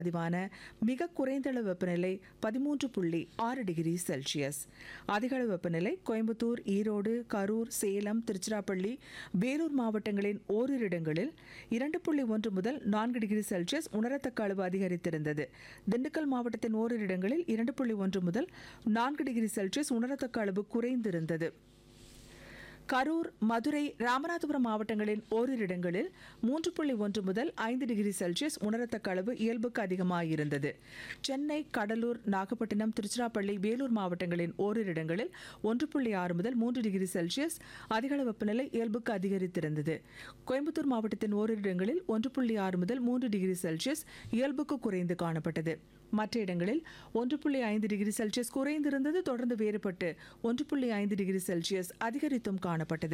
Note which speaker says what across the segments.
Speaker 1: பதிவான மிக குறைந்த அளவு வெப்பநிலை பதிமூன்று புள்ளி ஆறு டிகிரி செல்சியஸ் அதிக அளவு வெப்பநிலை கோயம்புத்தூர் ஈரோடு கரூர் சேலம் திருச்சிராப்பள்ளி வேலூர் மாவட்டங்களின் ஓரிரு இடங்களில் இரண்டு புள்ளி ஒன்று முதல் நான்கு டிகிரி செல்சியஸ் உணரத்தக்க அளவு அதிகரித்திருந்தது திண்டுக்கல் மாவட்டத்தின் ஓரிரு இடங்களில் இரண்டு புள்ளி ஒன்று முதல் நான்கு டிகிரி செல்சியஸ் உணரத்தக்க அளவு குறைந்திருந்தது கரூர் மதுரை ராமநாதபுரம் மாவட்டங்களின் ஓரிரு இடங்களில் மூன்று புள்ளி ஒன்று முதல் ஐந்து டிகிரி செல்சியஸ் உணரத்தக்க அளவு இயல்புக்கு அதிகமாயிருந்தது சென்னை கடலூர் நாகப்பட்டினம் திருச்சிராப்பள்ளி வேலூர் மாவட்டங்களின் ஓரிரு இடங்களில் ஒன்று புள்ளி ஆறு முதல் மூன்று டிகிரி செல்சியஸ் அதிகளவு வெப்பநிலை இயல்புக்கு அதிகரித்திருந்தது கோயம்புத்தூர் மாவட்டத்தின் ஓரிரு இடங்களில் ஒன்று புள்ளி ஆறு முதல் மூன்று டிகிரி செல்சியஸ் இயல்புக்கு குறைந்து காணப்பட்டது மற்ற இடங்களில் ஒன்று புள்ளி ஐந்து டிகிரி செல்சியஸ் குறைந்திருந்தது தொடர்ந்து வேறுபட்டு ஒன்று புள்ளி ஐந்து டிகிரி செல்சியஸ் அதிகரித்தும் காணப்பட்டது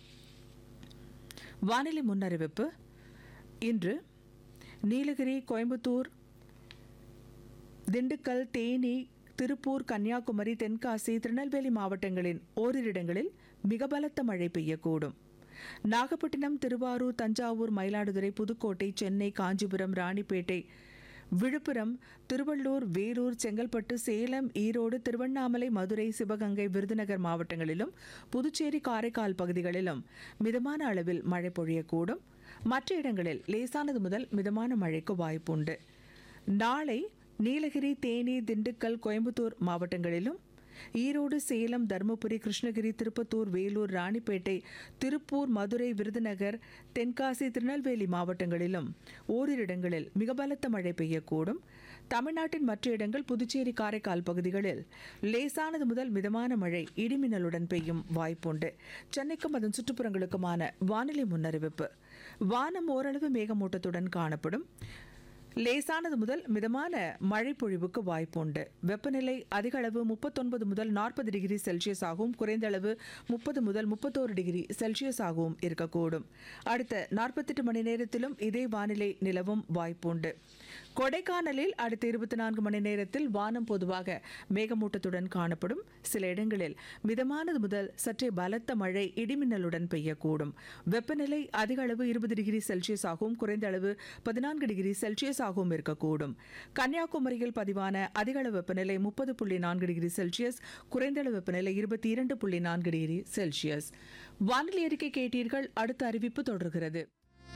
Speaker 1: வானிலை முன்னறிவிப்பு இன்று நீலகிரி கோயம்புத்தூர் திண்டுக்கல் தேனி திருப்பூர் கன்னியாகுமரி தென்காசி திருநெல்வேலி மாவட்டங்களின் ஓரிரு இடங்களில் மிக பலத்த மழை பெய்யக்கூடும் நாகப்பட்டினம் திருவாரூர் தஞ்சாவூர் மயிலாடுதுறை புதுக்கோட்டை சென்னை காஞ்சிபுரம் ராணிப்பேட்டை விழுப்புரம் திருவள்ளூர் வேலூர் செங்கல்பட்டு சேலம் ஈரோடு திருவண்ணாமலை மதுரை சிவகங்கை விருதுநகர் மாவட்டங்களிலும் புதுச்சேரி காரைக்கால் பகுதிகளிலும் மிதமான அளவில் மழை பொழியக்கூடும் மற்ற இடங்களில் லேசானது முதல் மிதமான மழைக்கு வாய்ப்புண்டு நாளை நீலகிரி தேனி திண்டுக்கல் கோயம்புத்தூர் மாவட்டங்களிலும் ஈரோடு சேலம் தருமபுரி கிருஷ்ணகிரி திருப்பத்தூர் வேலூர் ராணிப்பேட்டை திருப்பூர் மதுரை விருதுநகர் தென்காசி திருநெல்வேலி மாவட்டங்களிலும் ஓரிரு இடங்களில் மிக பலத்த மழை பெய்யக்கூடும் தமிழ்நாட்டின் மற்ற இடங்கள் புதுச்சேரி காரைக்கால் பகுதிகளில் லேசானது முதல் மிதமான மழை இடிமின்னலுடன் பெய்யும் வாய்ப்புண்டு சென்னைக்கும் அதன் சுற்றுப்புறங்களுக்குமான வானிலை முன்னறிவிப்பு வானம் ஓரளவு மேகமூட்டத்துடன் காணப்படும் லேசானது முதல் மிதமான மழை பொழிவுக்கு வாய்ப்புண்டு வெப்பநிலை அதிக அளவு முப்பத்தொன்பது முதல் நாற்பது டிகிரி செல்சியஸ் ஆகவும் குறைந்த அளவு முப்பது முதல் முப்பத்தோரு டிகிரி செல்சியஸ் ஆகவும் இருக்கக்கூடும் அடுத்த நாற்பத்தெட்டு மணி நேரத்திலும் இதே வானிலை நிலவும் வாய்ப்புண்டு கொடைக்கானலில் அடுத்த இருபத்தி நான்கு மணி நேரத்தில் வானம் பொதுவாக மேகமூட்டத்துடன் காணப்படும் சில இடங்களில் மிதமானது முதல் சற்றே பலத்த மழை இடிமின்னலுடன் பெய்யக்கூடும் வெப்பநிலை அதிக அளவு இருபது டிகிரி செல்சியஸ் ஆகவும் குறைந்த அளவு பதினான்கு டிகிரி செல்சியஸ் ஆகவும் இருக்கக்கூடும் கன்னியாகுமரியில் பதிவான அதிக அளவு வெப்பநிலை முப்பது புள்ளி நான்கு டிகிரி செல்சியஸ் குறைந்த அளவு வெப்பநிலை இருபத்தி இரண்டு புள்ளி நான்கு டிகிரி செல்சியஸ் வானிலை அறிக்கை கேட்டீர்கள் அடுத்த அறிவிப்பு தொடர்கிறது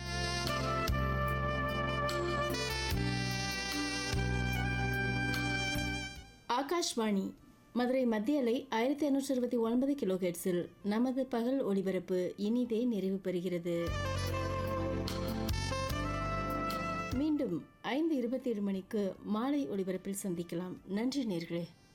Speaker 2: ஆகாஷ்வாணி மதுரை மத்திய அலை ஆயிரத்தி ஐநூற்றி அறுபத்தி ஒன்பது கிலோ ஹெட்ஸில் நமது பகல் ஒளிபரப்பு இனிதே நிறைவு பெறுகிறது மீண்டும் ஐந்து இருபத்தி ஏழு மணிக்கு மாலை ஒளிபரப்பில் சந்திக்கலாம் நன்றி நேர்களே